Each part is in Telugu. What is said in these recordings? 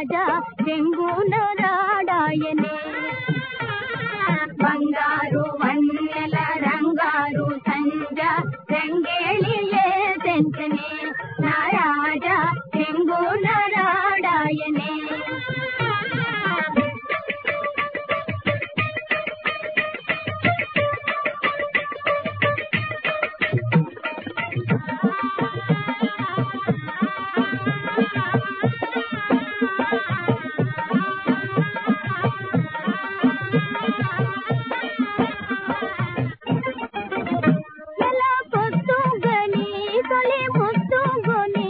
రాజా చెంగున రాడాయనే బంగారు వన్నెల రంగారు సంజ రంగేళియే తెంచనే నా రాజా చెంగున రాడాయనే ఎలా పొద్దుగని తొలి ముద్దుగొని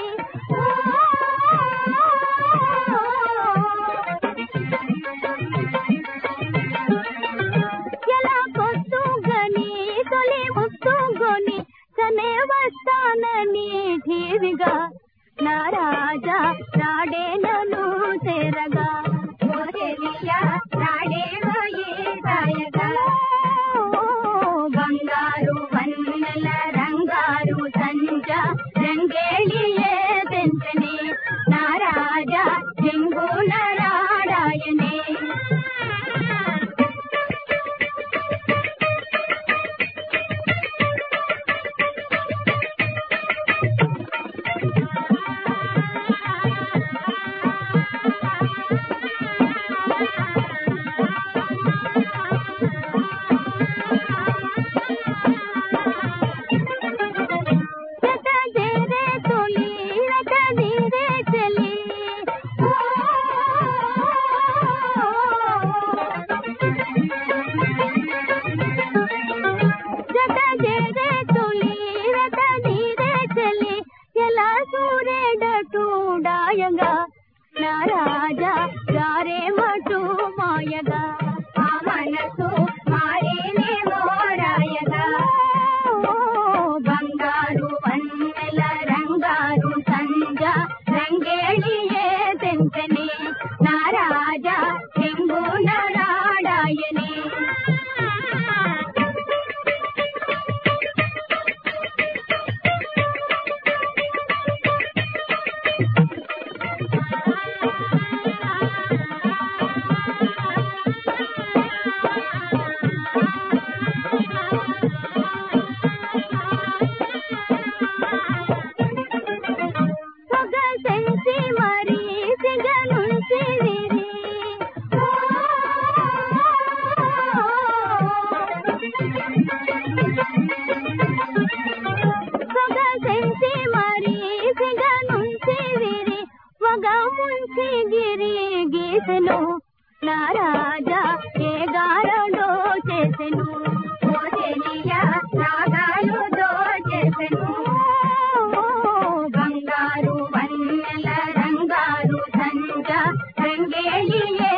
ఎలా పొద్దుగని తొలి ముద్దుగొని తనే వస్తానని ఠీవిగా నా రాజా రాడేనను తెరగా ఓరెలియా రాడేవోయే రాయగా బంగారు వన్నెల రంగారు సంజ రంగేళియే తెంచనే నా రాజా చెంగున రాడాయనే రట దేరే తొలి రట దీరే చలి జట దేరే తొలి రట దీరే చలి ఎలా సూరేడటూడాయగా నా రాజా జారే మటు మాయగా ఆ మనసు మారేనే మోరాయగా బంగారు వన్నెల రంగారు సంజ రంగేళియే తెంచనే నా రాజా చెంగున రాడాయనే సొగసెంచి మరి సిగనుంచి విరి సొగసెంచి మరి సిగనుంచి విరి వగ ముంచి గిరి గీసెను నా రాజా ఏ గారడో చేసెను ఓ చెలియా రాగాలు దోచేసెను బంగారు వన్నెల రంగారు సంజ రంగేళియే